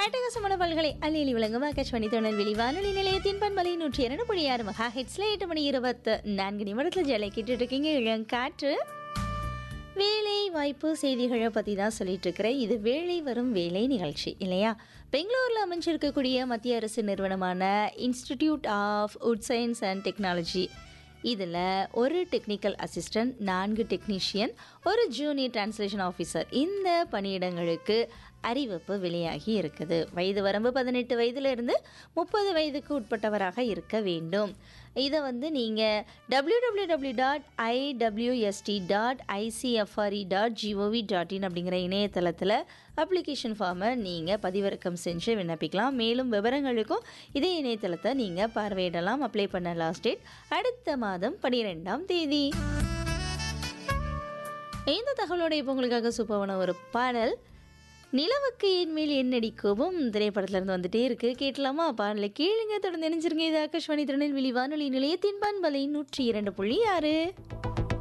அட்டகாசமான பல்களை அள்ளியலி விளங்கும் ஆகாஷ்வாணி தொழில்வெளி வானொலி நிலையத்தின் பண்பலை நூற்றி இரண்டு புள்ளி ஆறு மகா ஹெட்ஸ்ல எட்டு மணி இருபத்து நான்கு நிமிடத்தில் ஜலை கேட்டுட்டு இருக்கீங்க இளங்காற்று வேலை வாய்ப்பு செய்திகளை பற்றி தான் சொல்லிட்டு இருக்கிறேன் இது வேலை வரும் வேலை நிகழ்ச்சி இல்லையா பெங்களூரில் அமைஞ்சிருக்கக்கூடிய மத்திய அரசு நிறுவனமான institute of wood science and technology இதில் ஒரு டெக்னிக்கல் அசிஸ்டன்ட் நான்கு டெக்னீஷியன் ஒரு ஜூனியர் டிரான்ஸ்லேஷன் ஆஃபீஸர் இந்த பணியிடங்களுக்கு அறிவிப்பு வெளியாகி இருக்குது வயது வரம்பு பதினெட்டு வயதிலிருந்து முப்பது வயதுக்கு உட்பட்டவராக இருக்க வேண்டும் இதை வந்து நீங்கள் W W W dot I W S T dot I C F R E dot G O V dot in அப்படிங்கிற இணையதளத்தில் அப்ளிகேஷன் ஃபார்மை நீங்கள் பதிவிறக்கம் செஞ்சு விண்ணப்பிக்கலாம் மேலும் விவரங்களுக்கும் இதே இணையதளத்தை நீங்கள் பார்வையிடலாம் அப்ளை பண்ண லாஸ்ட் டேட் அடுத்த மாதம் பனிரெண்டாம் தேதி இந்த தகவலோட இப்போ உங்களுக்காக சூப்பரான ஒரு பாடல் நிலவுக்கு என் மேல் என்னடி கோபம் திரைப்படத்துல இருந்து வந்துட்டே இருக்கு கேட்கலாமா பாடலை கேளுங்க தொடர்ந்து நினைச்சிருங்க இது ஆகாஷ்வாணி திருநெல்வேலி வானொலி நிலையத்தின் பண்பலை நூற்றி இரண்டு புள்ளி ஆறு